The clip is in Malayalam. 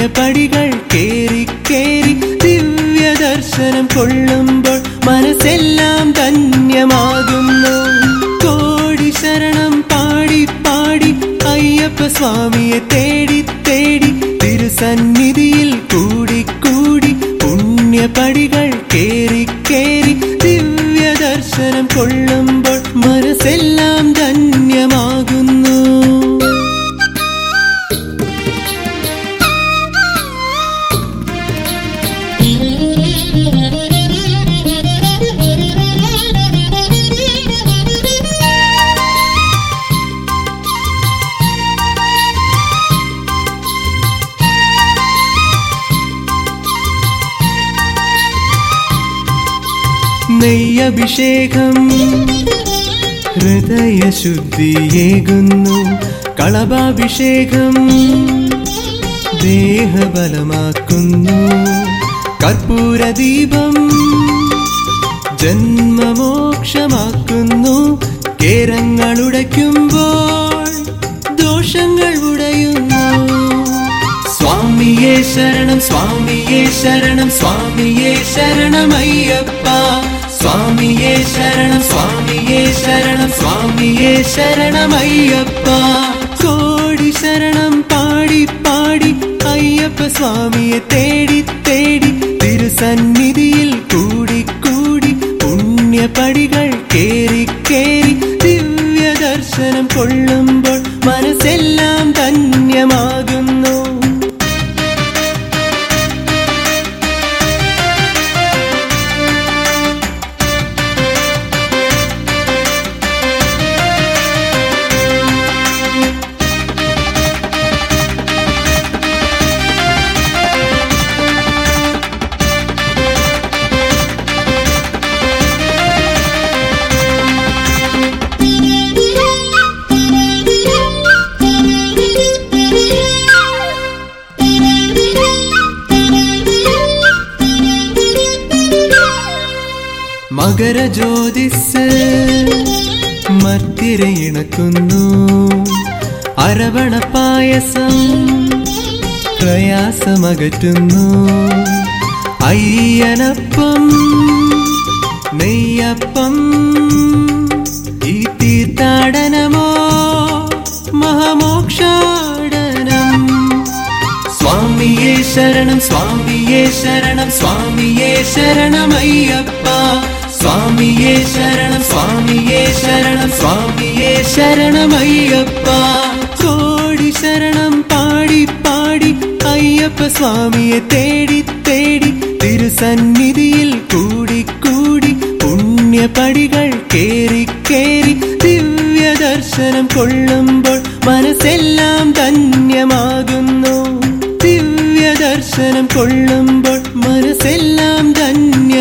പുണ്യപടികൾ കേറി കേറി ദിവ്യ ദർശനം കൊള്ളുമ്പോൾ മനസ്സെല്ലാം ധന്യമാകുന്നു കോടി ശരണം പാടി പാടി അയ്യപ്പ സ്വാമിയെ തേടി തേടി തിരുസന്നിധിയിൽ കൂടി കൂടി പുണ്യപടികൾ കേറി കേറി ദിവ്യ ദർശനം കൊള്ളുമ്പോൾ മനസ്സെല്ലാം ധന്യമാകുന്നു നെയ്യഭിഷേകം ഹൃദയശുദ്ധിയേകുന്നു കളഭാഭിഷേകം ദേഹബലമാക്കുന്നു കർപ്പൂരദീപം ജന്മമോക്ഷമാക്കുന്നു കേരങ്ങളുടയ്ക്കുമ്പോൾ ദോഷങ്ങൾ ഉടയുന്നു സ്വാമിയേ ശരണം സ്വാമിയേ ശരണം സ്വാമിയേ ശരണമയ്യപ്പ സ്വാമിയേ ശരണം സ്വാമിയേ ശരണം സ്വാമിയേ ശരണമയ്യപ്പ കോടി ശരണം പാടി പാടി അയ്യപ്പ സ്വാമിയെ തേടി തേടി തിരുസന്നിധിയിൽ കൂടി കൂടി പുണ്യപടികൾ കേറി കേറി ദിവ്യ ദർശനം കൊള്ളുമ്പോൾ മനസ്സെല്ലാം ധന്യമാകുന്നു മകരജ്യോതിസ് മർത്തിരയിണക്കുന്നു അരവണ പായസം പ്രയാസമകറ്റുന്നു അയ്യനപ്പം നെയ്യപ്പം ഈ തീർത്ഥാടനമോ മഹാമോക്ഷാടനം സ്വാമിയേ ശരണം സ്വാമിയേ ശരണം സ്വാമിയേ ശരണമയ്യപ്പ സ്വാമിയേ ശരണം സ്വാമിയേ ശരണം സ്വാമിയേ ശരണമയ്യപ്പ കോടി ശരണം പാടി പാടി അയ്യപ്പ സ്വാമിയെ തേടി തേടി തിരുസന്നിധിയിൽ കൂടി കൂടി പുണ്യപടികൾ കേറി കേറി ദിവ്യ ദർശനം കൊള്ളുമ്പോൾ മനസ്സെല്ലാം ധന്യമാകുന്നു ദിവ്യ ദർശനം കൊള്ളുമ്പോൾ മനസ്സെല്ലാം ധന്യ